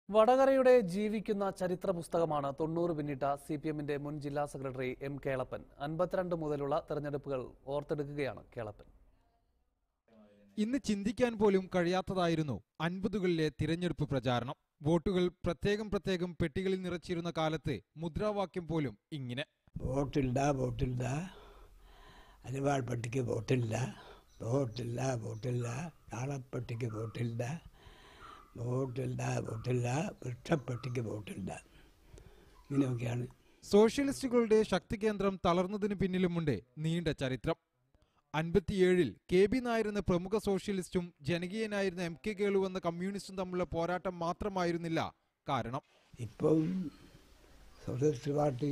വടകരയുടെ ജീവിക്കുന്ന ചരിത്ര പുസ്തകമാണ് തൊണ്ണൂറ് പിന്നിട്ട സി പി എമ്മിന്റെ മുൻ ജില്ലാ സെക്രട്ടറി എം കേളപ്പൻ അൻപത്തിരണ്ട് മുതലുള്ള തെരഞ്ഞെടുപ്പുകൾ ഓർത്തെടുക്കുകയാണ് കേളപ്പൻ ഇന്ന് ചിന്തിക്കാൻ പോലും കഴിയാത്തതായിരുന്നു അൻപതുകളിലെ തിരഞ്ഞെടുപ്പ് പ്രചാരണം വോട്ടുകൾ പ്രത്യേകം പ്രത്യേകം പെട്ടികളിൽ നിറച്ചിരുന്ന കാലത്ത് മുദ്രാവാക്യം പോലും ഇങ്ങനെ വോട്ടില്ല വോട്ടില്ല അരിവാൾപ്പെട്ടിക്ക് വോട്ടില്ല വോട്ടില്ല വോട്ടില്ല കാളപ്പെട്ടിക്ക് വോട്ടില്ല വോട്ടില്ല വോട്ടില്ല വൃക്ഷപ്പെട്ടിക്ക് വോട്ടില്ല ഇങ്ങനെയൊക്കെയാണ് സോഷ്യലിസ്റ്റുകളുടെ ശക്തി കേന്ദ്രം തളർന്നതിന് പിന്നിലുമുണ്ട് നീണ്ട ചരിത്രം അൻപത്തിയേഴിൽ കെ ബി നായർ എന്ന പ്രമുഖ സോഷ്യലിസ്റ്റും ജനകീയനായിരുന്ന എം കെ കേളു എന്ന കമ്മ്യൂണിസ്റ്റും തമ്മിലുള്ള പോരാട്ടം മാത്രമായിരുന്നില്ല കാരണം ഇപ്പം സോഷ്യലിസ്റ്റ് പാർട്ടി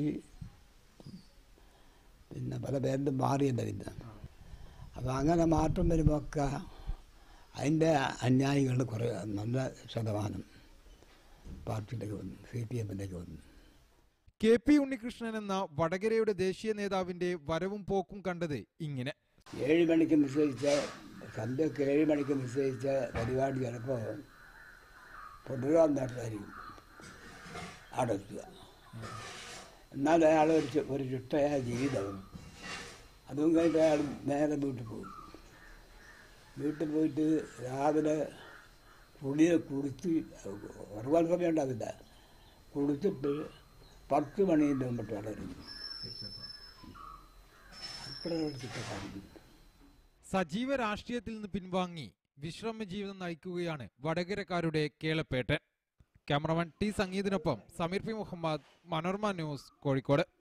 പിന്നെ പല പേരിലും മാറിയല്ല പിന്നെ അപ്പോൾ അങ്ങനെ മാറ്റം വരുമ്പോഴൊക്കെ അതിൻ്റെ അനുയായികൾ കുറേ നല്ല ശതമാനം പാർട്ടിയിലേക്ക് വന്നു സി പി എമ്മിലേക്ക് വന്നു കെ പി ഉണ്ണികൃഷ്ണൻ എന്ന വടകരയുടെ ദേശീയ നേതാവിന്റെ വരവും പോക്കും കണ്ടത് ഇങ്ങനെ ഏഴ് മണിക്ക് നിശ്ചയിച്ച സന്ധ്യക്ക് ഏഴ് മണിക്ക് നിശ്ചയിച്ച പരിപാടി ചിലപ്പോൾ പൊതുവാൻ നേരത്തായിരിക്കും അവിടെ എത്തുക എന്നാൽ അയാൾ ഒരു ചു- ഒരു ചുട്ടയായ ജീവിതം അതും കഴിഞ്ഞിട്ട് അയാൾ നേരെ വീട്ടിൽ പോകും വീട്ടിൽ പോയിട്ട് രാവിലെ കുളിയെ കുളിച്ച് ഒരുപാട് സമയം ഉണ്ടാവില്ല കുളിച്ചിട്ട് പത്ത് മണീൻ്റെ മുമ്പിട്ട് വളരും അത്രയുള്ള ചിട്ടക്കാരി സജീവ രാഷ്ട്രീയത്തിൽ നിന്ന് പിൻവാങ്ങി വിശ്രമ ജീവിതം നയിക്കുകയാണ് വടകരക്കാരുടെ കേളപ്പേട്ടൻ ക്യാമറമാൻ ടി സംഗീതിനൊപ്പം സമീർ പി മുഹമ്മദ് മനോർമ ന്യൂസ് കോഴിക്കോട്